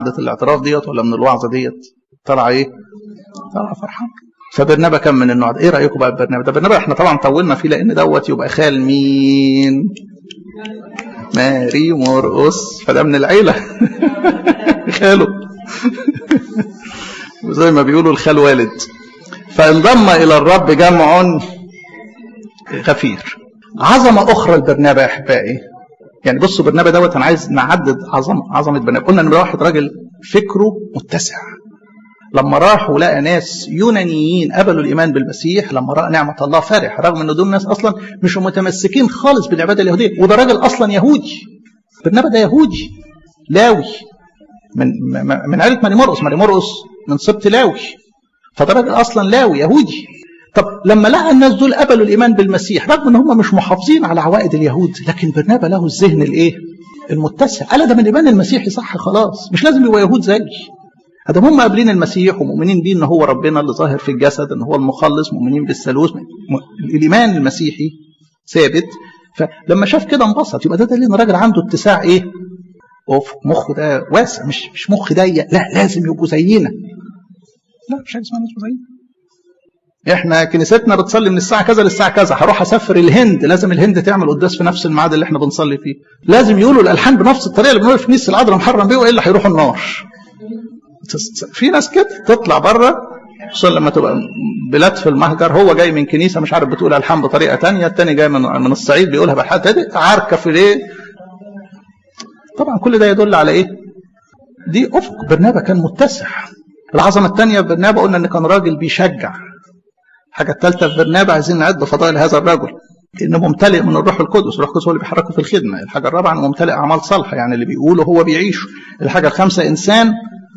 الاعتراف ديت ولا من الوعظه ديت طلع ايه طلع فرحان فبرنابا كان من النوع ده ايه رايكم بقى ببرنابا ده برنابا احنا طبعا طولنا فيه لان دوت يبقى خال مين ماري مرقص فده من العيله خاله وزي ما بيقولوا الخال والد فانضم الى الرب جمع غفير عظمه اخرى لبرنابا يا احبائي يعني بصوا برنابا دوت انا عايز نعدد عظمه عظمه برنابا قلنا ان واحد راجل فكره متسع لما راح ولقى ناس يونانيين قبلوا الايمان بالمسيح لما راى نعمه الله فرح رغم ان دول ناس اصلا مش متمسكين خالص بالعباده اليهوديه وده راجل اصلا يهودي برنابا ده يهودي لاوي من من عائله ماري مرقس ماري مرقس من سبط لاوي فده راجل اصلا لاوي يهودي طب لما لقى الناس دول قبلوا الايمان بالمسيح رغم ان هم مش محافظين على عوائد اليهود لكن برنابا له الذهن الايه المتسع قال ده من الايمان المسيحي صح خلاص مش لازم يبقى يهود زيي ادم هم قابلين المسيح ومؤمنين بيه ان هو ربنا اللي ظاهر في الجسد ان هو المخلص مؤمنين بالثالوث الايمان المسيحي ثابت فلما شاف كده انبسط يبقى ده دليل ان الراجل عنده اتساع ايه؟ اوف مخه ده واسع مش مش مخ ضيق لا لازم يبقوا زينا لا مش حاجه اسمها يبقوا زينا احنا كنيستنا بتصلي من الساعه كذا للساعه كذا هروح اسافر الهند لازم الهند تعمل قداس في نفس الميعاد اللي احنا بنصلي فيه لازم يقولوا الالحان بنفس الطريقه اللي بنقولها في كنيسه العذراء محرم بيه والا هيروحوا النار في ناس كده تطلع بره خصوصا لما تبقى بلاد في المهجر هو جاي من كنيسه مش عارف بتقول الحان بطريقه تانية التاني جاي من من الصعيد بيقولها بالحال تاني عركه في الايه طبعا كل ده يدل على ايه دي افق برنابا كان متسع العظمه الثانيه في برنابا قلنا ان كان راجل بيشجع الحاجه الثالثه في برنابا عايزين نعد فضائل هذا الرجل انه ممتلئ من الروح القدس الروح القدس هو اللي بيحركه في الخدمه الحاجه الرابعه انه ممتلئ اعمال صالحه يعني اللي بيقوله هو بيعيشه الحاجه الخامسه انسان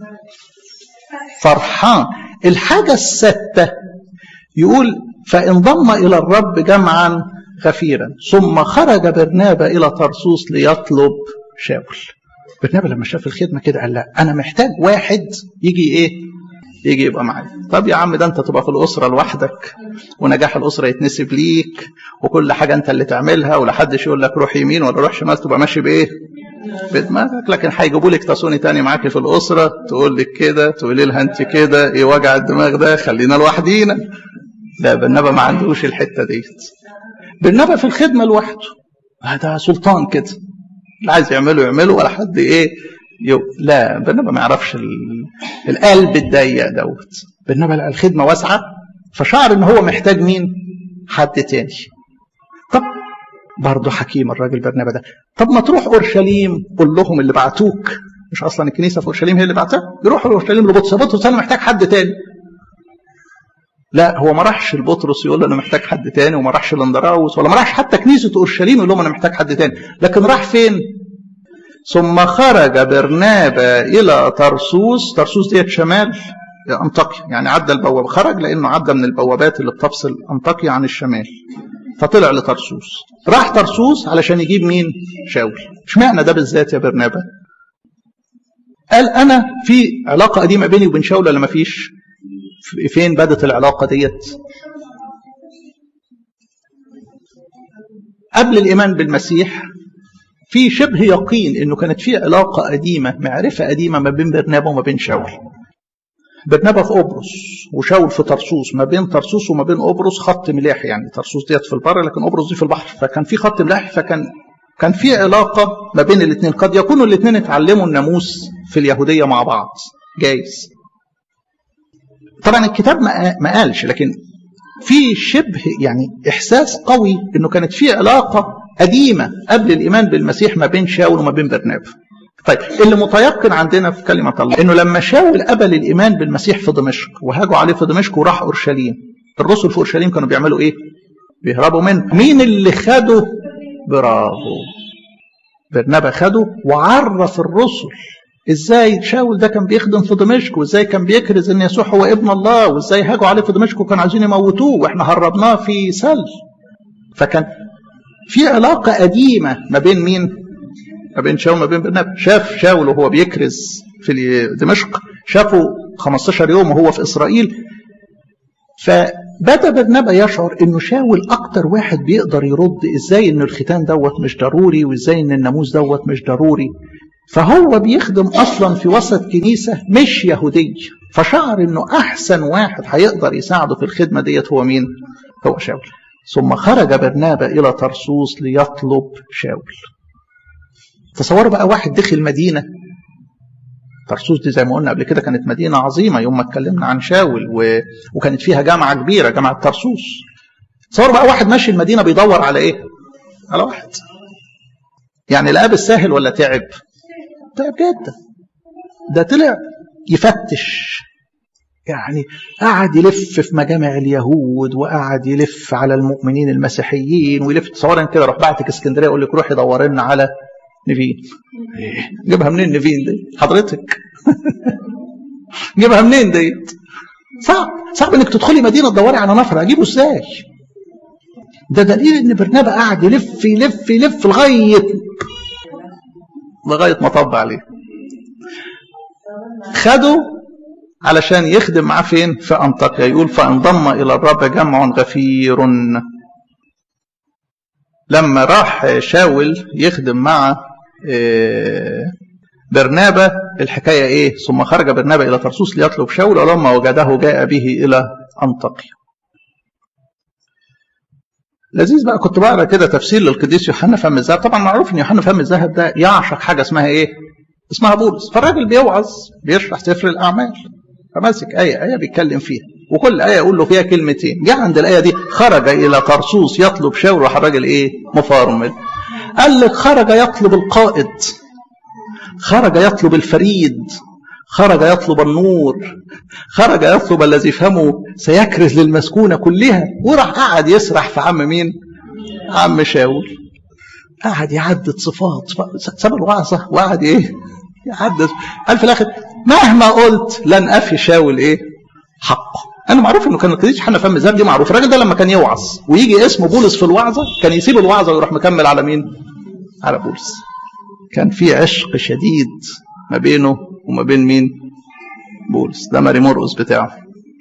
فرحان الحاجة الستة يقول فانضم إلى الرب جمعا غفيرا ثم خرج برنابا إلى طرسوس ليطلب شاول برنابا لما شاف الخدمة كده قال لا أنا محتاج واحد يجي إيه يجي يبقى معايا طب يا عم ده انت تبقى في الاسره لوحدك ونجاح الاسره يتنسب ليك وكل حاجه انت اللي تعملها ولا حدش يقول لك روح يمين ولا روح شمال تبقى ماشي بايه بدماغك لكن هيجيبوا لك تاسوني تاني معاكي في الاسره تقول لك كده تقولي لها انت كده ايه وجع الدماغ ده خلينا لوحدينا لا بالنبى ما عندوش الحته ديت بالنبى في الخدمه لوحده هذا سلطان كده اللي عايز يعمله يعمله ولا حد ايه يو لا بالنبى ما يعرفش القلب الضيق دوت بالنبى الخدمه واسعه فشعر ان هو محتاج مين حد تاني طب برضه حكيم الراجل برنابا ده طب ما تروح اورشليم قول لهم اللي بعتوك مش اصلا الكنيسه في اورشليم هي اللي بعتها يروحوا اورشليم لبطرس بطرس انا محتاج حد تاني لا هو ما راحش لبطرس يقول له انا محتاج حد تاني وما راحش لاندراوس ولا ما راحش حتى كنيسه اورشليم يقول لهم انا محتاج حد تاني لكن راح فين ثم خرج برنابا الى طرسوس طرسوس ديت شمال انطاكيا يعني عدى البوابه خرج لانه عدى من البوابات اللي بتفصل انطاكيا عن الشمال فطلع لطرسوس راح طرسوس علشان يجيب مين شاول اشمعنى ده بالذات يا برنابا قال انا في علاقه قديمه بيني وبين شاول ولا ما فيش فين بدت العلاقه ديت قبل الايمان بالمسيح في شبه يقين انه كانت في علاقه قديمه معرفه قديمه ما بين برنابا وما بين شاول برنابا في قبرص وشاول في طرسوس ما بين طرسوس وما بين قبرص خط ملاح يعني طرسوس ديت في البر لكن قبرص دي في البحر فكان في خط ملاح فكان كان في علاقه ما بين الاثنين قد يكونوا الاثنين اتعلموا الناموس في اليهوديه مع بعض جايز طبعا الكتاب ما قالش لكن في شبه يعني احساس قوي انه كانت في علاقه قديمه قبل الايمان بالمسيح ما بين شاول وما بين برنابا طيب اللي متيقن عندنا في كلمة الله انه لما شاول قبل الايمان بالمسيح في دمشق وهاجوا عليه في دمشق وراح اورشليم الرسل في اورشليم كانوا بيعملوا ايه بيهربوا منه مين اللي خده برافو برنابا خده وعرف الرسل ازاي شاول ده كان بيخدم في دمشق وازاي كان بيكرز ان يسوع هو ابن الله وازاي هاجوا عليه في دمشق وكانوا عايزين يموتوه واحنا هربناه في سل فكان في علاقه قديمه ما بين مين ما بين شاول وما بين برنابا شاف شاول وهو بيكرز في دمشق شافه 15 يوم وهو في اسرائيل فبدا برنابا يشعر انه شاول اكتر واحد بيقدر يرد ازاي ان الختان دوت مش ضروري وازاي ان الناموس دوت مش ضروري فهو بيخدم اصلا في وسط كنيسه مش يهوديه فشعر انه احسن واحد هيقدر يساعده في الخدمه ديت هو مين؟ هو شاول ثم خرج برنابا الى طرسوس ليطلب شاول تصوروا بقى واحد دخل مدينه طرسوس دي زي ما قلنا قبل كده كانت مدينه عظيمه يوم ما اتكلمنا عن شاول و... وكانت فيها جامعه كبيره جامعه طرسوس تصوروا بقى واحد ماشي المدينه بيدور على ايه؟ على واحد يعني لقاه بالساهل ولا تعب؟ تعب جدا ده طلع يفتش يعني قعد يلف في مجامع اليهود وقعد يلف على المؤمنين المسيحيين ويلف تصورا كده روح بعتك اسكندريه يقول لك روحي دور لنا على نيفين إيه؟ جيبها منين نيفين دي حضرتك جيبها منين ديت صعب صعب انك تدخلي مدينه تدوري على نفر اجيبه ازاي ده دليل ان برنابا قعد يلف يلف يلف لغايه لغايه ما طب عليه خده علشان يخدم معاه فين في انطاكيا يقول فانضم الى الرب جمع غفير لما راح شاول يخدم مع برنابا الحكاية ايه ثم خرج برنابا الى طرسوس ليطلب شاول ولما وجده جاء به الى انطاكيا لذيذ بقى كنت بقرا كده تفسير للقديس يوحنا فم الذهب طبعا معروف ان يوحنا فم الذهب ده يعشق حاجه اسمها ايه اسمها بولس فالراجل بيوعظ بيشرح سفر الاعمال فماسك ايه ايه بيتكلم فيها وكل ايه يقول له فيها كلمتين جه عند الايه دي خرج الى طرسوس يطلب شاول راح الراجل ايه مفارمل قال لك خرج يطلب القائد خرج يطلب الفريد خرج يطلب النور خرج يطلب الذي فمه سيكرز للمسكونة كلها وراح قعد يسرح في عم مين عم شاول قعد يعدد صفات ساب الوعظة وقعد ايه يعدد قال في الاخر مهما قلت لن افي شاول ايه حقه انا معروف انه كان القديس يوحنا فم الذهب دي معروف الراجل ده لما كان يوعظ ويجي اسم بولس في الوعظه كان يسيب الوعظه ويروح مكمل على مين على بولس كان في عشق شديد ما بينه وما بين مين بولس ده ماري مرقس بتاعه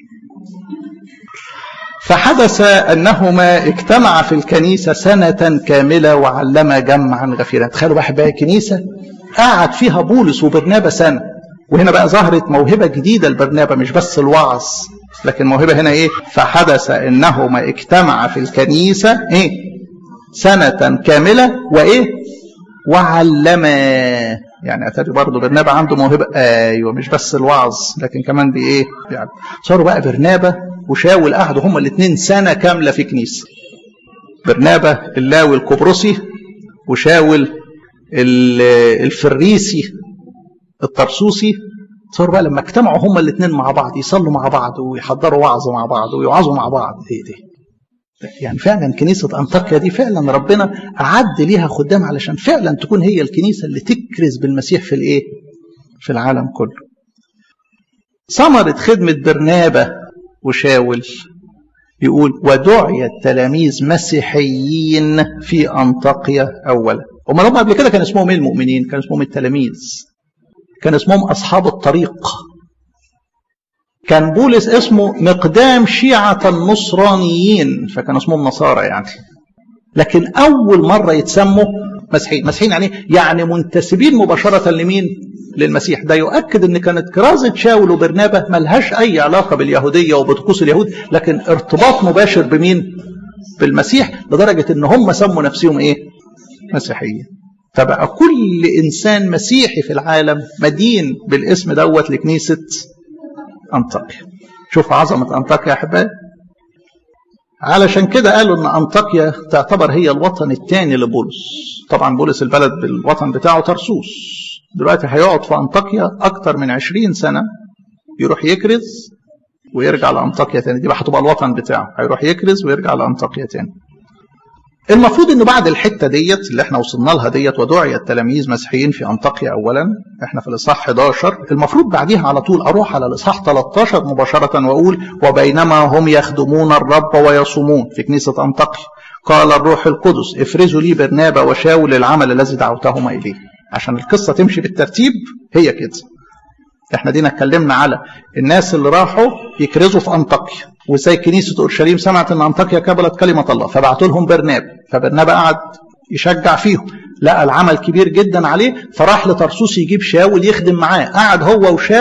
فحدث انهما اجتمعا في الكنيسه سنه كامله وعلما جمعا غفيرا تخيلوا بقى بقى كنيسه قعد فيها بولس وبرنابا سنه وهنا بقى ظهرت موهبه جديده لبرنابا مش بس الوعظ لكن موهبه هنا ايه فحدث انهما اجتمعا في الكنيسه ايه سنه كامله وايه وعلما يعني اتاري برضه برنابا عنده موهبه ايوه مش بس الوعظ لكن كمان بايه يعني صاروا بقى برنابا وشاول قعدوا هما الاثنين سنه كامله في كنيسه برنابا اللاوي القبرصي وشاول الفريسي الطرسوسي صاروا بقى لما اجتمعوا هما الاثنين مع بعض يصلوا مع بعض ويحضروا وعظ مع بعض ويوعظوا مع بعض ايه ده يعني فعلا كنيسة أنطاكيا دي فعلا ربنا أعد ليها خدام علشان فعلا تكون هي الكنيسة اللي تكرز بالمسيح في الإيه؟ في العالم كله. ثمرة خدمة برنابة وشاول يقول ودعي التلاميذ مسيحيين في أنطاكيا أولا. أمال هم قبل كده كان اسمهم إيه المؤمنين؟ كان اسمهم التلاميذ. كان اسمهم أصحاب الطريق. كان بولس اسمه مقدام شيعة النصرانيين فكان اسمهم نصارى يعني لكن أول مرة يتسموا مسيحيين مسيحيين يعني يعني منتسبين مباشرة لمين للمسيح ده يؤكد ان كانت كرازة شاول وبرنابة ملهاش اي علاقة باليهودية وبطقوس اليهود لكن ارتباط مباشر بمين بالمسيح لدرجة ان هم سموا نفسهم ايه مسيحيين فبقى كل انسان مسيحي في العالم مدين بالاسم دوت لكنيسة أنطاكيا شوف عظمة أنطاكيا يا أحبائي علشان كده قالوا ان انطاكيا تعتبر هي الوطن الثاني لبولس طبعا بولس البلد بالوطن بتاعه ترسوس دلوقتي هيقعد في انطاكيا اكتر من 20 سنه يروح يكرز ويرجع لانطاكيا تاني دي بقى هتبقى الوطن بتاعه هيروح يكرز ويرجع لانطاكيا تاني المفروض انه بعد الحته ديت اللي احنا وصلنا لها ديت ودعي التلاميذ مسيحيين في انطاكيا اولا احنا في الاصحاح 11 المفروض بعديها على طول اروح على الاصحاح 13 مباشره واقول وبينما هم يخدمون الرب ويصومون في كنيسه انطاكيا قال الروح القدس افرزوا لي برنابا وشاول العمل الذي دعوتهما اليه عشان القصه تمشي بالترتيب هي كده احنا دينا اتكلمنا على الناس اللي راحوا يكرزوا في انطاكيا وازاي كنيسه اورشليم سمعت ان انطاكيا قبلت كلمه الله فبعتوا لهم برنابا فبرنابا قعد يشجع فيهم لقى العمل كبير جدا عليه فراح لطرسوس يجيب شاول يخدم معاه قعد هو وشاول